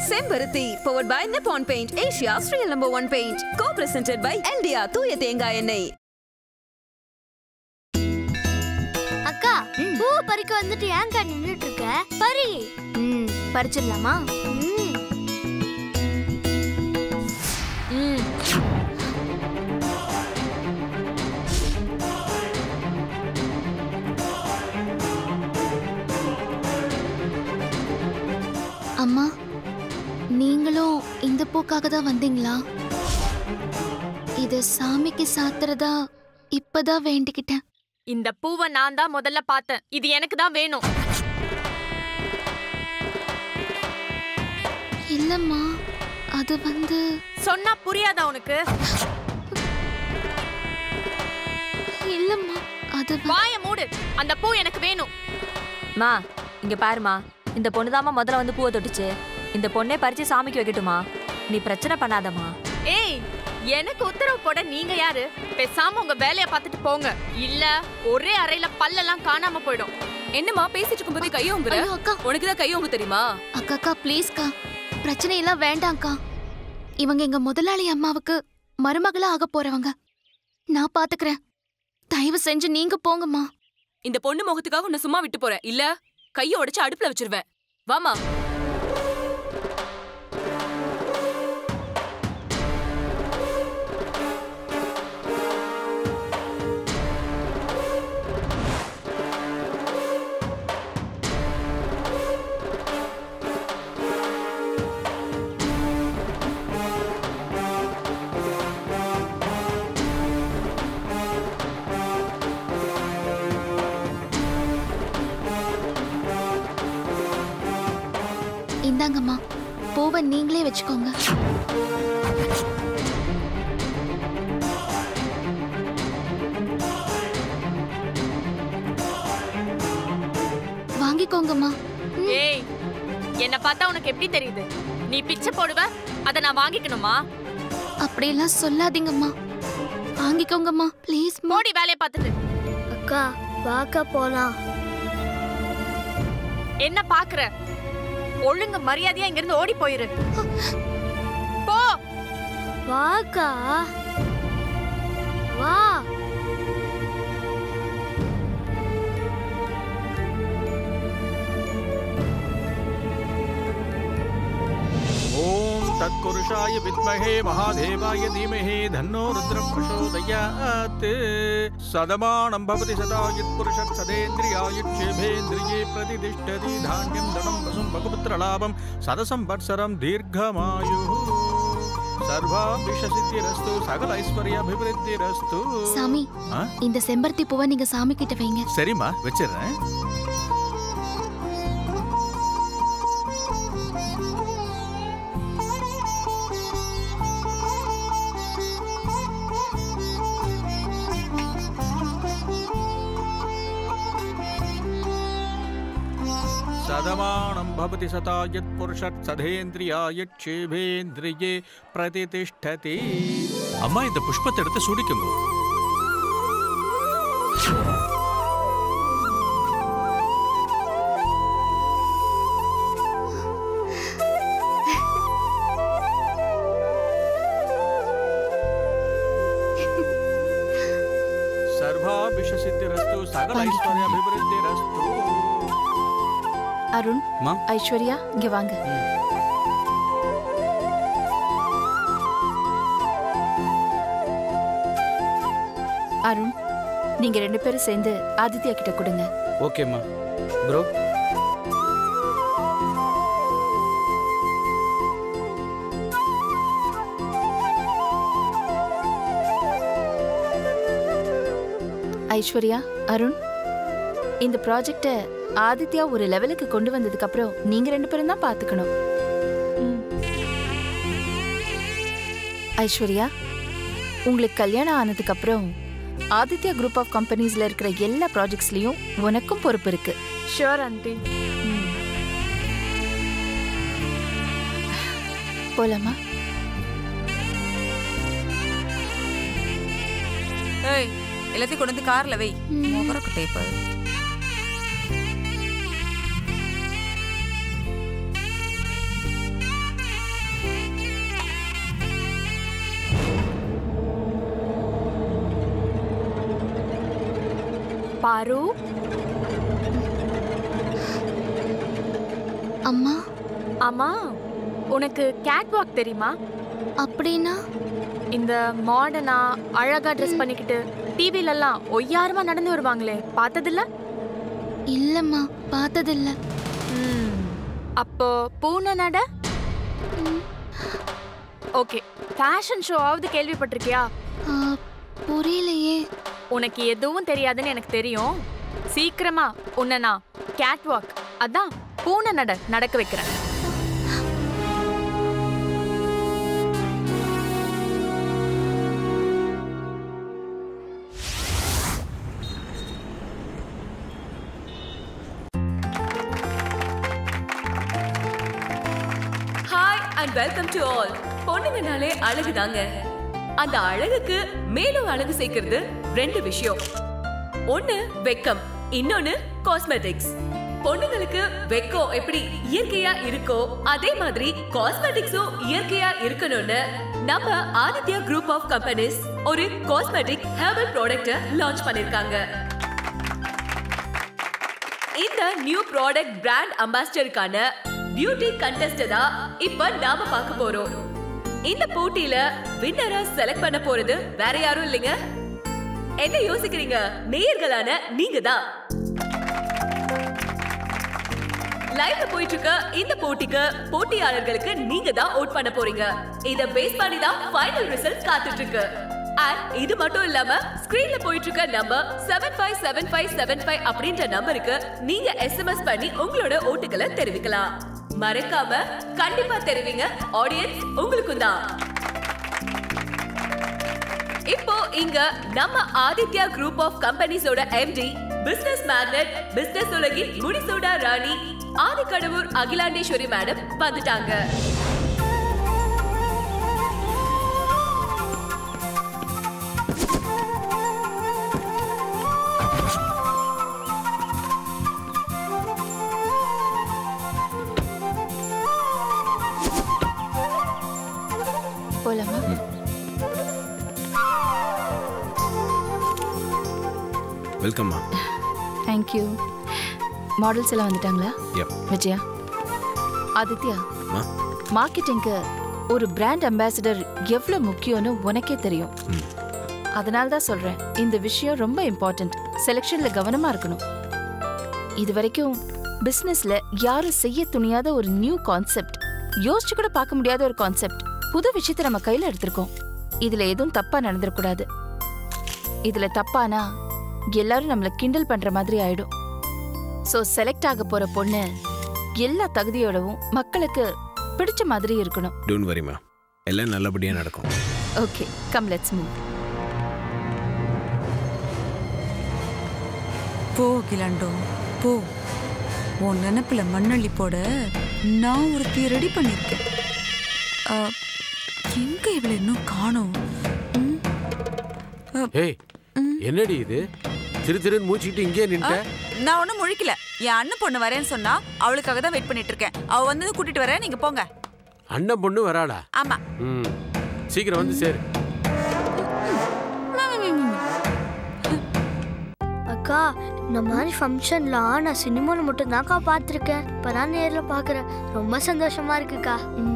செம்பருத்தி powered by Nippon Paint, Asia's real number one paint. Co-presented by LDR தூய தேங்காய் எண்ணெய். அக்கா பூ பறிக்க வந்துட்டு ஏன்க்கா நின்னுட்டு இருக்க பறி ம் பறிச்சிடலாமா ம் ம் அம்மா நீங்களும் இந்த பூக்காக தான் வந்தீங்களா இத சாமிக்கு சாத்துறதா இப்பதான் வேண்டிக்கிட்டேன் இந்த பூவை நான் தான் முதல்ல பார்த்தேன் இது எனக்கு தான் வேணும் இல்லம்மா அது வந்து சொன்னா புரியாதா உனக்கு இல்லம்மா அது வந்து- வாய மூடு அந்த பூ எனக்கு வேணும் மா இங்க பாருமா இந்த பொண்ணுதாம்மா முதல்ல வந்து பூவை தொட்டுச்சு இந்த பொண்ணே பறிச்சு சாமிக்கு வைக்கட்டுமா நீ பிரச்சனை பண்ணாதம்மா ஏய் எனக்கு உத்தரவு போட நீங்க யாரு பேசாம உங்க வேலைய பார்த்துட்டு போங்க இல்ல ஒரே அறையில பல்லெல்லாம் காணாம போயிடும் என்னம்மா பேசிட்டு இருக்கும்போதே கையோங்குற ஐயோ அக்கா உனக்கு தான் கையோங்க தெரியுமா அக்கா அக்கா ப்ளீஸ்க்கா பிரச்சனை எல்லாம் வேண்டாம்க்கா இவங்க எங்க முதலாளி அம்மாவுக்கு மருமகளா ஆக போறவங்க நான் பாத்துக்கிறேன் தயவு செஞ்சு நீங்க போங்கம்மா இந்த பொண்ணு முகத்துக்காக உன்னை சும்மா விட்டு போறேன் இல்ல கைய உடைச்சு அடுப்புல வச்சிருவேன் வாமா இந்தாங்கம்மா பூவை நீங்களே வச்சுக்கோங்க வாங்கிக்கோங்கம்மா ஏய் என்ன பார்த்தா உனக்கு எப்படி தெரியுது நீ பிச்சை போடுவ அத நான் வாங்கிக்கணுமா அப்படியெல்லாம் சொல்லாதீங்கம்மா வாங்கிக்கோங்கம்மா ப்ளீஸ் மோடி வேலைய பார்த்துட்டு அக்கா வாக்கா போலாம் என்ன பாக்குற ஒழுங்கு மரியாதையா இங்க இருந்து ஓடி போயிரு போ வாக்கா வா ॐ तत्पुरुषाय विद्महे महादेवाय धीमहि धन्नो रुद्रं प्रचोदयात् सदमानं भवति सदा यत्पुरुषः सदेन्द्रियायुक्षेभेन्द्रिये प्रतिष्ठति धान्यं धनं वसुं भगपुत्रलाभं सदसंवत्सरं दीर्घमायुः सर्वाभिषसिद्धिरस्तु सकल ऐश्वर्याभिवृद्धिरस्तु சாமி ஆ? இந்த செம்பருத்தி பூவை நீங்க சாமி கிட்ட வைங்க சரிம்மா வச்சிடுறேன் சதமானம் பவதி சதா யத் புருஷத் சதேந்திரியாயட்சேபேந்திரியே பிரதிதிஷ்டதி அம்மா இந்த புஷ்பத்தை எடுத்து சுடிக்குங்க சர்வாபிஷசித்திரஸ்து சகல ஐஸ்வர்யாபிவிருத்திரஸ்து அருண் அம்மா. ஐஸ்வர்யா இங்க வாங்க அருண் நீங்க ரெண்டு பேரும் சேர்ந்து ஆதித்யா கிட்ட கொடுங்க ஓகேம்மா ப்ரோ ஐஸ்வர்யா அருண் இந்த ப்ராஜெக்ட ஆதித்யா ஒரு லெவலுக்கு கொண்டு வந்ததுக்கு அப்புறம் நீங்க ரெண்டு பேரும் தான் பாத்துக்கணும் ம். ஐஸ்வர்யா உங்களுக்கு கல்யாணம் ஆனதுக்கு அப்புறம் ஆதித்யா குரூப் ஆஃப் கம்பெனிஸ்ல இருக்கிற எல்லா ப்ராஜெக்ட்ஸ்லயும் உனக்கும் பொறுப்பு இருக்கு ஷோர் ஆண்டி போலாமா ஏய் எல்லாத்தையும் கொண்டு வந்து கார்ல வை முகரக்கு டேப்பு பாரு அம்மா ஆமா உனக்கு கேட் வாக் தெரியுமா அப்படின்னா இந்த மாடர்னா அழகா ட்ரெஸ் பண்ணிக்கிட்டு டிவில எல்லாம் ஒய்யாரமா நடந்து வருவாங்களே பார்த்ததில்ல இல்லம்மா பார்த்ததில்ல ம், அப்போ பூனை நட ஓகே ஃபேஷன் ஷோவாவது கேள்விப்பட்டிருக்கியா ஆ, புரியலையே உனக்கு எதுவும் தெரியாதுன்னு எனக்கு தெரியும் சீக்கிரமா உன்னை நான் கேட் வாக் அதான் பூனை நட நடக்க வைக்கிறேன் hi and welcome to all பொண்ணுங்கனாலே அழகுதாங்க அந்த அழகுக்கு மேலும் அழகு சேர்க்கிறது ரெண்டு விஷயம் ஒண்ணு வெக்கம் இன்னொன்னு காஸ்மெட்டிக்ஸ் பொண்ணுங்களுக்கு வெக்கம் எப்படி இயற்கையா இருக்கோ அதே மாதிரி காஸ்மெட்டிக்ஸும் இயற்கையா இருக்கணும்னு நம்ம ஆதித்யா குரூப் ஆஃப் கம்பெனிஸ் ஒரு காஸ்மெட்டிக் ஹெர்பல் ப்ராடக்ட்ட லான்ச் பண்ணிருக்காங்க இந்த நியூ ப்ராடக்ட் பிராண்ட் அம்பாசிடருக்கான பியூட்டி கண்டெஸ்ட் தான் இப்ப நாம பார்க்க போறோம் இந்த போட்டியில வின்னரா செலக்ட் பண்ண போறது வேற யாரும் இல்லைங்க என்ன யோசிக்கிறீங்க நேயர்களான நீங்க தான் லைவ்ல போயிட்டு இருக்க இந்த போட்டிக்கு போட்டியாளர்களுக்கு நீங்க தான் ஓட் பண்ண போறீங்க இத பேஸ் பண்ணி தான் ஃபைனல் ரிசல்ட் காத்துட்டு இருக்கு And இது மட்டும் இல்லாம ஸ்கிரீன்ல போயிட்டு இருக்க number seven five seven five seven five அப்படின்ற நம்பருக்கு நீங்க எஸ்எம்எஸ் பண்ணி உங்களோட ஓட்டுகளை தெரிவிக்கலாம் மறக்காம கண்டிப்பா தெரிவிங்க ஆடியன்ஸ் உங்களுக்கும் தான் இப்போ இங்க நம்ம ஆதித்யா குரூப் ஆஃப் கம்பெனிஸோட எம்டி பிசினஸ் மேக்னட் பிசினஸ் உலகின் முடிசூடா ராணி ஆதிக்கடவுர் அகிலாண்டேஸ்வரி மேடம் வந்துட்டாங்க போலாமா வெல்கம்மா தேங்க்யூ மாடல்ஸ் எல்லாம் வந்துட்டாங்களா Yep. விஜயா ஆதித்யா அம்மா. மார்க்கெட்டிங்க்கு ஒரு பிராண்ட் அம்பாசிடர் எவ்வளவு முக்கியம்னு உனக்கே தெரியும் ம். அதனால தான் சொல்றேன் இந்த விஷயம் ரொம்ப இம்பார்ட்டன்ட் செலெக்ஷன்ல கவனமா இருக்கணும் இது வரைக்கும் பிசினஸ்ல யாரும் செய்ய துணியாத ஒரு நியூ கான்செப்ட் யோசிச்சு கூட பார்க்க முடியாத ஒரு கான்செப்ட் புது விஷயத்தை நம்ம கையில எடுத்திருக்கோம் இதுல எதுவும் தப்பா நடந்துடக்கூடாது இதுல தப்பானா எல்லாரும் நம்மள கிண்டல் பண்ற மாதிரி ஆயிடும் சோ செலக்ட் ஆக போற பொண்ணு எல்லா தகுதியோடவும் மக்களுக்கு பிடிச்ச மாதிரி இருக்கணும் டோன்ட் வரிமா எல்லாம் நல்லபடியாக நடக்கும் ஓகே கம் லெட்ஸ் மூவ் போ கிலாண்டோ போ உன் நினப்புல மண்ணள்ளி போட நான் ஒருத்தி ரெடி பண்ணியிருக்கேன் ஆ, எங்க இவளை இன்னும் காணோம் ம்? ஆ, ஏய் என்னடி இது திரு திருன்னு மூச்சுக்கிட்டு இங்கே நின்ட்ட நான் ஒன்றும் முழிக்கல என் அண்ணன் பொண்ணு வரேன்னு சொன்னா அவளுக்காக தான் வெயிட் பண்ணிட்டு இருக்கேன் அவ வந்து கூட்டிட்டு வரேன் நீங்க போங்க அண்ணன் பொண்ணு வராளா ஆமா ம் சீக்கிரம் வந்து சேரு அக்கா இந்த மாதிரி ஃபங்க்ஷன்லாம் நான் சினிமாவில் மட்டும்தான்க்கா பார்த்துருக்கேன் இப்போதான் நேரில் பார்க்குறேன் ரொம்ப சந்தோஷமா இருக்குக்கா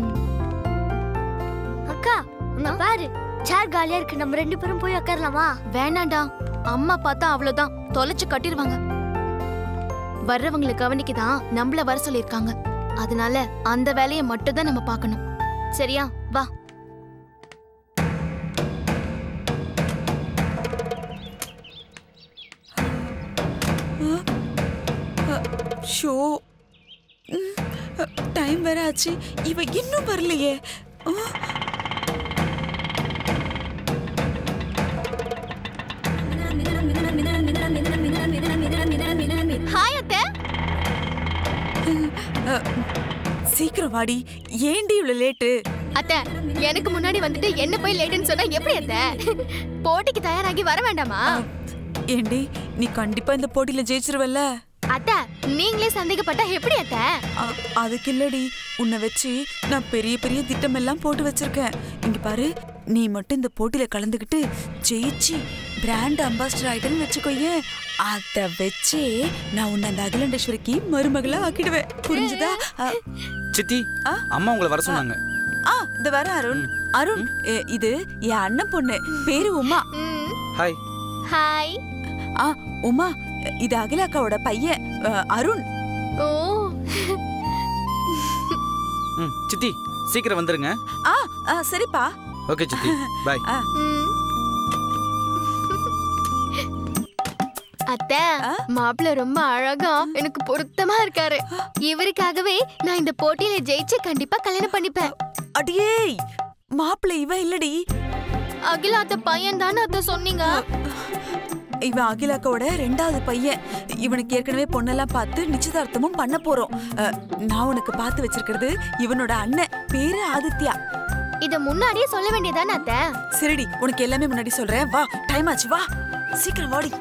அக்கா அங்க பாரு சேர் காலியா இருக்கு நம்ம ரெண்டு பேரும் போய் உட்காரலாமா வேணாண்டா அம்மா பார்த்தா அவ்வளவுதான் தொலைச்சு கட்டிடுவாங்க வர்றவங்களை கவனிக்க தான் நம்மள வர சொல்லியிருக்காங்க அதனால அந்த வேலையை மட்டும் தான் நம்ம பார்க்கணும் சரியா வா ஷோ டைம் வேற ஆச்சு இவ இன்னும் வரலையே ஆ, ஹாய் அத்தை அ, சீக்கிரம் வாடி ஏண்டி இவ்வளவு லேட்டு அத்தை எனக்கு முன்னாடி வந்துட்டு என்ன போய் லேட்டுன்னு சொன்னா எப்படி அத்தை போட்டிக்கு தயாராகி வர வேண்டாமா ஏண்டி நீ கண்டிப்பா இந்த போட்டியில ஜெயிச்சிருவல்ல அத்தை நீங்களே சந்தேகப்பட்டா எப்படி அத்தை அ- அதுக்கு இல்லடி உன்னை வச்சு நான் பெரிய பெரிய திட்டம் எல்லாம் போட்டு வச்சிருக்கேன் இங்க பாரு நீ மட்டும் இந்த போட்டியில கலந்துக்கிட்டு ஜெயிச்சு பிராண்ட் அம்பாசிடர் ஆயிட்டேன்னு வச்சுக்கோயேன் அத வச்சே நான் உன்னை அந்த அகிலாண்டேஸ்வரிக்கு மருமகளா ஆக்கிடுவேன் புரிஞ்சுதா அ, சித்தி அம்மா உங்களை வர சொன்னாங்க ஆ இந்த வர அருண் அருண் எ, இது என் அண்ணன் பொண்ணு பேரு உமா ஹாய் ஹாய் ஆ உமா இது அகிலாக்காவோட பையன் அ, அருண் ஓ ம் சித்தி சீக்கிரம் வந்துருங்க ஆ ஆ, சரிப்பா ஓகே சித்தி பாய் ஆ அத்தை மாப்பிள்ள ரொம்ப அழகா எனக்கு பொருத்தமா இருக்காரு இவருக்காகவே நான் இந்த போட்டியில ஜெயிச்சு கண்டிப்பா கல்யாணம் பண்ணிப்பேன் அடியே மாப்பிள்ளை இவன் இல்லடி அகிலா அத்தை பையன் தானே அத்தை சொன்னீங்க இவன் அகிலாக்காவோட ரெண்டாவது பையன் இவனுக்கு ஏற்கனவே பொண்ணெல்லாம் பார்த்து நிச்சயதார்த்தமும் பண்ண போறோம் அ, நான் உனக்கு பார்த்து வச்சிருக்கிறது இவனோட அண்ணன் பேரு ஆதித்யா இத முன்னாடியே சொல்ல வேண்டியதானே அத்தை சரிடி உனக்கு எல்லாமே முன்னாடி சொல்றேன் வா டைம் ஆச்சு வா சீக்கிரம் வாடி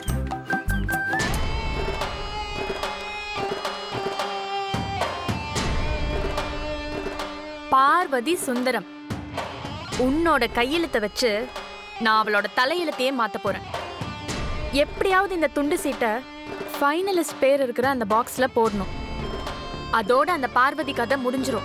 பார்வதி சுந்தரம் உன்னோட கையெழுத்தை வச்சு நான் அவளோட தலையெழுத்தையே மாத்த போறேன் எப்படியாவது இந்த துண்டு சீட்டை ஃபைனலிஸ்ட் பேர் இருக்கிற அந்த பாக்ஸ்ல போடணும் அதோட அந்த பார்வதி கதை முடிஞ்சிரும்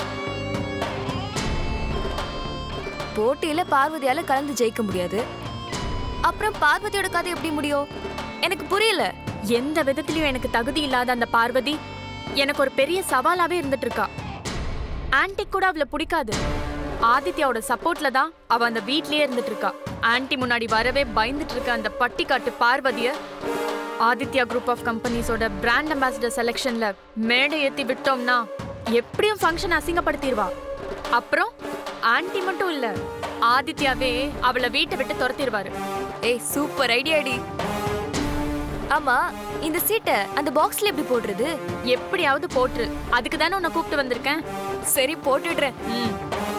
போட்டியில பார்வதியால கலந்து ஜெயிக்க முடியாது அப்புறம் பார்வதியோட கதை எப்படி முடியும் எனக்கு புரியல எந்த விதத்திலயும் எனக்கு தகுதி இல்லாத அந்த பார்வதி எனக்கு ஒரு பெரிய சவாலாவே இருந்துட்டு இருக்கா ஆன்ட்டி கூட அவளை பிடிக்காது ஆதித்யாவோட சப்போர்ட்ல தான் அவ அந்த வீட்லயே இருந்துட்டு இருக்கா ஆன்ட்டி முன்னாடி வரவே பயந்துட்டு இருக்க அந்த பட்டிக்காட்டு பார்வதிய ஆதித்யா குரூப் ஆஃப் கம்பெனிஸோட பிராண்ட் அம்பாசிடர் செலெக்ஷன்ல மேடை ஏத்தி விட்டோம்னா எப்படியும் ஃபங்க்ஷன் அசிங்கப்படுத்திடுவா அப்புறம் ஆன்ட்டி மட்டும் இல்ல ஆதித்யாவே அவளை வீட்டை விட்டு துரத்திடுவாரு ஏய் சூப்பர் ஐடியாடி ஆமா இந்த சீட்டை அந்த பாக்ஸ்ல எப்படி போடுறது எப்படியாவது போட்டுரு அதுக்கு தானே உன்னை கூப்பிட்டு வந்திருக்கேன் சரி போட்டுடுறேன் ம்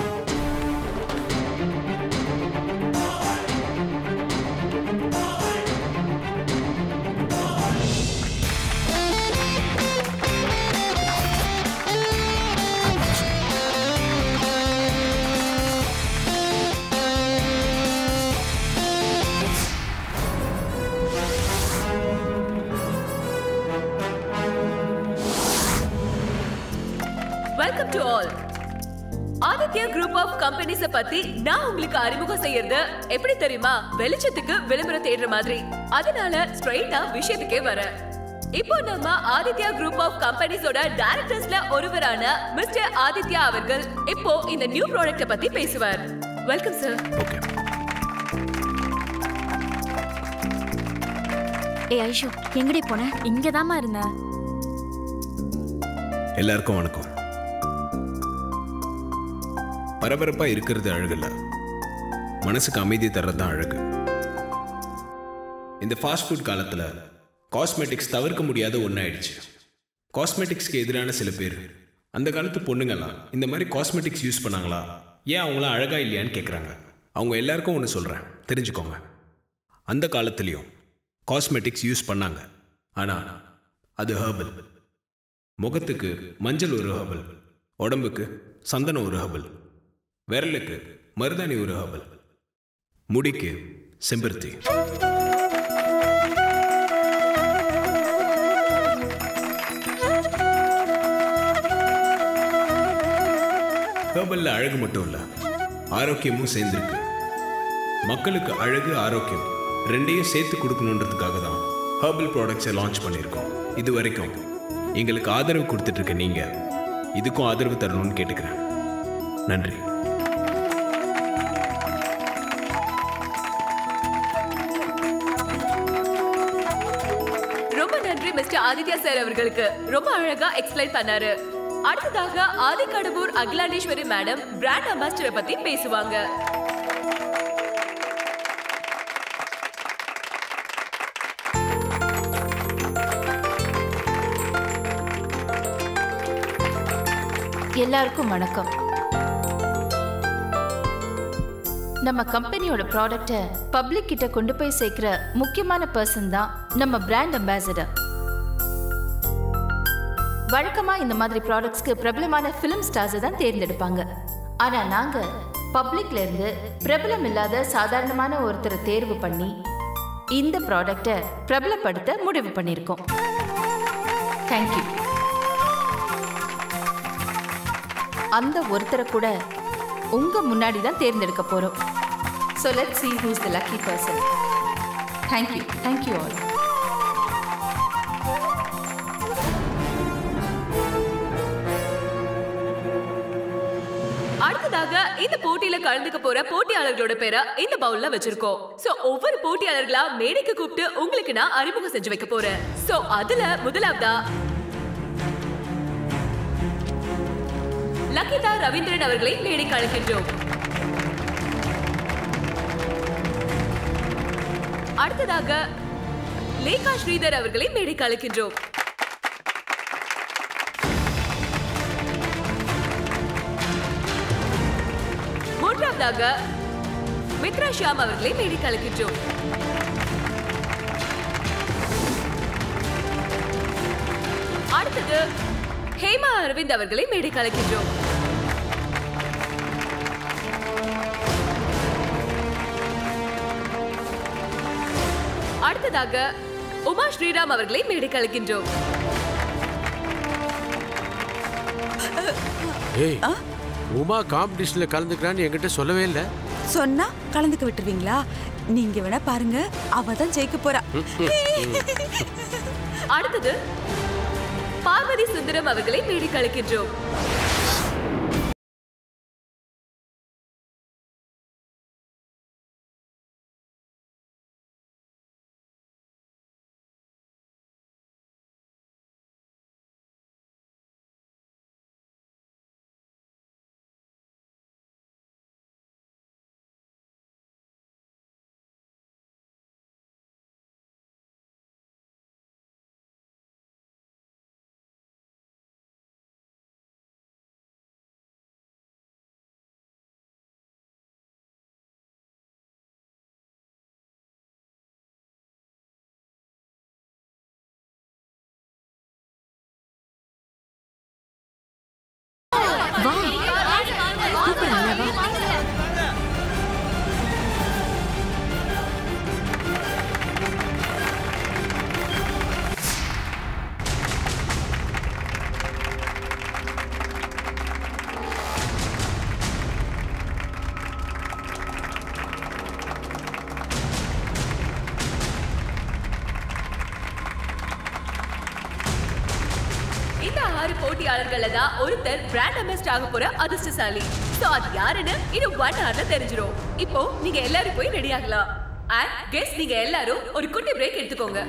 welcome to all Aditya group of கம்பெனிஸ பத்தி நான் உங்களுக்கு அறிமுகம் செய்யறது எப்படி தெரியுமா வெளிச்சத்துக்கு விளம்பரம் தேடுற மாதிரி அதனால ஸ்ட்ரைட்டா விஷயத்துக்கே வரேன் இப்போ நம்ம ஆதித்யா குரூப் ஆஃப் கம்பெனிஸோட டைரக்டர்ஸ்ல ஒருவரான மிஸ்டர் ஆதித்யா அவர்கள் இப்போ இந்த நியூ ப்ராடக்ட்ட பத்தி பேசுவார் வெல்கம் சார் ஓகே ஏய் ஐஷு எங்கடி போன இங்கதாம்மா இருந்தேன் எல்லாருக்கும் வணக்கம் பரபரப்பா இருக்கிறது அழகில்ல மனசுக்கு அமைதி தர்றது தான் அழகு இந்த ஃபாஸ்ட் ஃபுட் காலத்துல காஸ்மெட்டிக்ஸ் தவிர்க்க முடியாத ஒன்றாயிடுச்சு காஸ்மெட்டிக்ஸ்க்கு எதிரான சில பேர் அந்த காலத்து பொண்ணுங்கெல்லாம் இந்த மாதிரி காஸ்மெட்டிக்ஸ் யூஸ் பண்ணாங்களா ஏன் அவங்களாம் அழகா இல்லையான்னு கேட்குறாங்க அவங்க எல்லாருக்கும் ஒன்று சொல்கிறேன் தெரிஞ்சுக்கோங்க அந்த காலத்துலேயும் காஸ்மெட்டிக்ஸ் யூஸ் பண்ணாங்க ஆனால் அது ஹர்பல் முகத்துக்கு மஞ்சள் ஒரு ஹர்பல் உடம்புக்கு சந்தனம் ஒரு ஹர்பல் விரலுக்கு மருதாணி ஒரு ஹர்பல் முடிக்கு செம்பருத்தி ஹர்பல்ல அழகு மட்டும் இல்ல ஆரோக்கியமும் சேர்ந்திருக்கு மக்களுக்கு அழகு ஆரோக்கியம் ரெண்டையும் சேர்த்து கொடுக்கணுன்றதுக்காக தான் ஹர்பல் ப்ராடக்ட்ஸை லான்ச் பண்ணியிருக்கோம் இது வரைக்கும் எங்களுக்கு ஆதரவு கொடுத்துட்டு இருக்க நீங்க இதுக்கும் ஆதரவு தரணும்னு கேட்டுக்கிறேன் நன்றி ரொம்ப நன்றி மிஸ்டர் ஆதித்யா சார் அவர்களுக்கு ரொம்ப அழகா எக்ஸ்பிளைன் பண்ணாரு அடுத்ததாக ஆதிக்கடவூர் அகிலாண்டேஸ்வரி மேடம் பிராண்ட் அம்பாசிடரை பத்தி பேசுவாங்க எல்லாருக்கும் வணக்கம் நம்ம கம்பெனியோட ப்ராடக்ட்டை பப்ளிக் கிட்ட கொண்டு போய் சேர்க்கிற முக்கியமான பர்சன் தான் நம்ம பிராண்ட் அம்பாசிடர் வழக்கமா இந்த மாதிரி ப்ராடக்ட்ஸ்க்கு பிரபலமான ஃபிலிம் ஸ்டார்ஸை தான் தேர்ந்தெடுப்பாங்க ஆனா நாங்க பப்ளிக்ல இருந்து பிரபலம் இல்லாத சாதாரணமான ஒருத்தரை தேர்வு பண்ணி இந்த ப்ராடக்ட்டை பிரபலப்படுத்த முடிவு பண்ணியிருக்கோம் தேங்க்யூ அந்த ஒருத்தரை கூட உங்க முன்னாடி தான் தேர்ந்தெடுக்க போறோம் so let see who is the lucky person thank you thank you all அடுத்ததாக இந்த போட்டியில கலந்துக்க போற போட்டியாளர்களோட பேரை இந்த பவுல்ல வச்சிருக்கோம் சோ ஒவ்வொரு போட்டியாளர்களா மேடைக்கு கூப்பிட்டு உங்களுக்கு நான் அறிமுகம் செஞ்சு வைக்க போறேன் சோ அதுல முதலாவதா லக்கிதா ரவீந்திரன் அவர்களை மேடைக்கு அழைக்கின்றோம் அடுத்ததாக லேகா ஸ்ரீதர் அவர்களை மேடைக்கு அழைக்கின்றோம் மூன்றாவதாக மித்ரா ஷியாம் அவர்களை மேடைக்கு அழைக்கின்றோம் அடுத்தது ஹேமா அரவிந்த் அவர்களை மேடைக்கு அழைக்கின்றோம் அடுத்ததாக உமா ஸ்ரீராம் அவர்களை மேடைக்கு அழைக்கின்றோம் ஏய் உமா காம்படிஷன்ல கலந்துக்கிறான்னு என்கிட்ட சொல்லவே இல்லை சொன்னா கலந்துக்க விட்டுருவீங்களா நீங்க வேணா பாருங்க அவ தான் ஜெயிக்க போறா அடுத்தது பார்வதி சுந்தரம் அவர்களை மேடைக்கு அழைக்கின்றோம் இந்த ஆறு போட்டியாளர்கள்ல தான் ஒருத்தர் பிராண்ட் அம்பாசிடர் ஆக போற அதிர்ஷ்டசாலி சோ அது யாருன்னு இது ஒன் ஹவர்ல தெரிஞ்சிரும் இப்போ நீங்க எல்லாரும் போய் ரெடி ஆகலாம் அண்ட் கெஸ் நீங்க எல்லாரும் ஒரு குட்டி பிரேக் எடுத்துக்கோங்க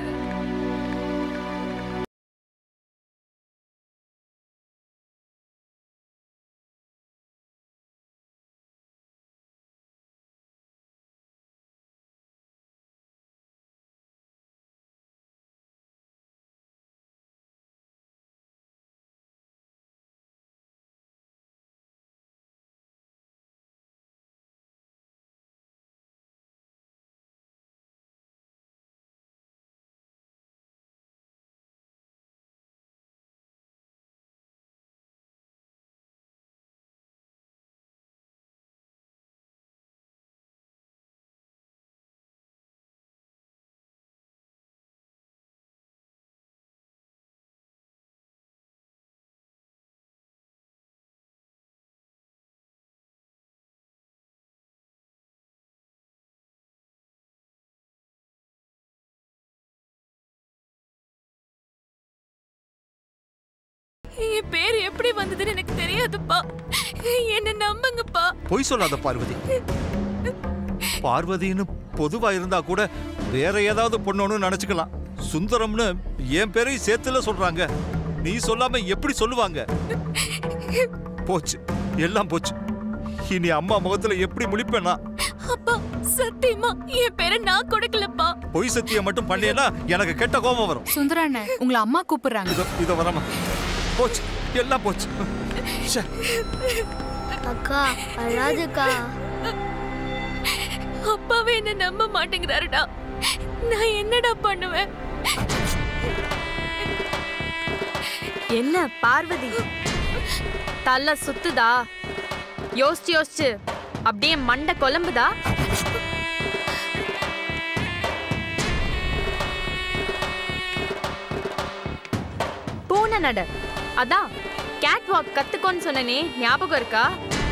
என் பேர் எப்படி வந்ததுன்னு எனக்கு தெரியாதுப்பா என்ன நம்புங்கப்பா பொய் சொல்லாத பார்வதி பார்வதின்னு பொதுவா இருந்தா கூட வேற ஏதாவது பொண்ணு நினைச்சுக்கலாம் சுந்தரம்னு என் பேரையும் சேர்த்துல சொல்றாங்க நீ சொல்லாம எப்படி சொல்லுவாங்க போச்சு எல்லாம் போச்சு இனி அம்மா முகத்துல எப்படி முழிப்பேனா அப்பா சத்தியமா என் பேரை நான் கொடுக்கலப்பா பொய் சத்தியம் மட்டும் பண்ணேன்னா எனக்கு கெட்ட கோபம் வரும் சுந்தராண்ண உங்களை அம்மா கூப்பிடுறாங்க இதோ இதோ வரமா போச்சு எல்லாம் போச்சு ச்சே. அக்கா அழாதுக்கா அப்பாவே என்ன நம்ப மாட்டேங்கிறாருடா நான் என்னடா பண்ணுவேன் என்ன பார்வதி தலை சுத்துதா யோசிச்சு யோசிச்சு அப்படியே மண்டை குழம்புதா பூனை நட அதான் கேட் வாக் கத்துக்கோன்னு சொன்னனே ஞாபகம் இருக்கா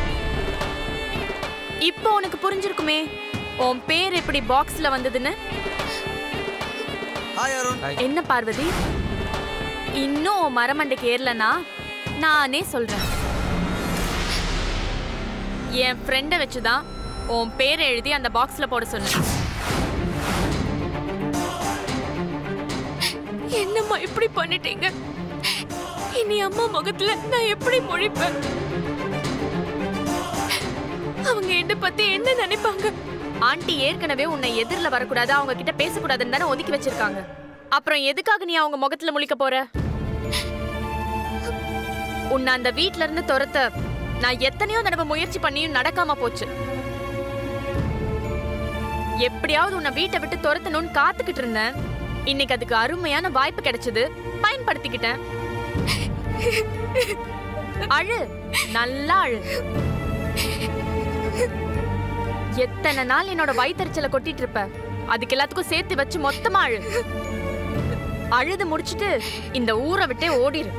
இப்போ உனக்கு புரிஞ்சிருக்குமே உன் பேர் எப்படி பாக்ஸ்ல வந்ததுன்னு என்ன பார்வதி இன்னும் உன் மரமண்டைக்கு ஏறலனா நானே சொல்றேன் என் ஃப்ரெண்டை வச்சுதான் உன் பேரை எழுதி அந்த பாக்ஸ்ல போட சொன்னேன் என்னம்மா இப்படி பண்ணிட்டீங்க இனி அம்மா முகத்துல நான் எப்படி முழிப்பேன் அவங்க என்ன பத்தி என்ன நினைப்பாங்க ஆண்டி ஏற்கனவே உன்னை எதிரில் வரக்கூடாது அவங்க கிட்ட பேசக்கூடாதுன்னு தானே ஒதுக்கி வச்சிருக்காங்க அப்புறம் எதுக்காக நீ அவங்க முகத்துல முழிக்க போற உன்னை அந்த வீட்ல இருந்து துரத்த நான் எத்தனையோ தடவை முயற்சி பண்ணியும் நடக்காம போச்சு எப்படியாவது உன்னை வீட்டை விட்டு துரத்தணும்னு காத்துக்கிட்டு இருந்தேன் இன்னைக்கு அதுக்கு அருமையான வாய்ப்பு கிடைச்சது பயன்படுத்திக்கிட்டேன் அழு நல்லா அழு எத்தனை நாள் என்னோட வயித்தறிச்சலை கொட்டிட்டு இருப்ப அதுக்கு எல்லாத்துக்கும் சேர்த்து வச்சு மொத்தமா அழு அழுது முடிச்சிட்டு இந்த ஊரை விட்டே ஓடிரு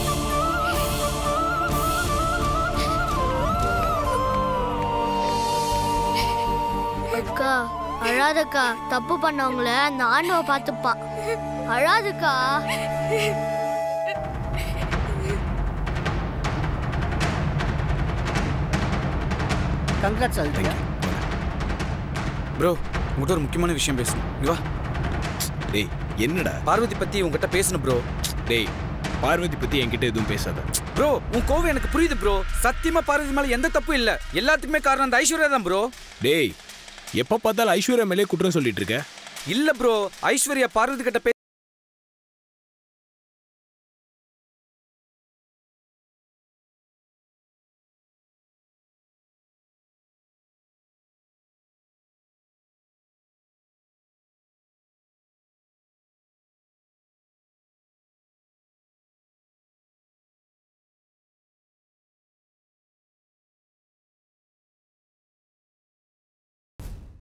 அக்கா அழாதக்கா தப்பு பண்ணவங்கள அந்த ஆண்டவ பார்த்துப்பான் அழாதுக்கா கங்க்ராட்ஸ் ஆதித்யா ப்ரோ உங்கள்கிட்ட ஒரு முக்கியமான விஷயம் பேசணும் இங்க வா டேய் என்னடா பார்வதி பத்தி உங்ககிட்ட பேசணும் ப்ரோ டேய் பார்வதி பத்தி என்கிட்ட எதுவும் பேசாத ப்ரோ உன் கோவம் எனக்கு புரியுது ப்ரோ சத்தியமா பார்வதி மேல எந்த தப்பும் இல்ல எல்லாத்துக்குமே காரணம் அந்த ஐஸ்வர்யா தான் ப்ரோ டேய் எப்ப பார்த்தாலும் ஐஸ்வர்யா மேலே குற்றம் சொல்லிட்டு இருக்க இல்ல ப்ரோ ஐஸ்வர்யா பார்வதி கிட்ட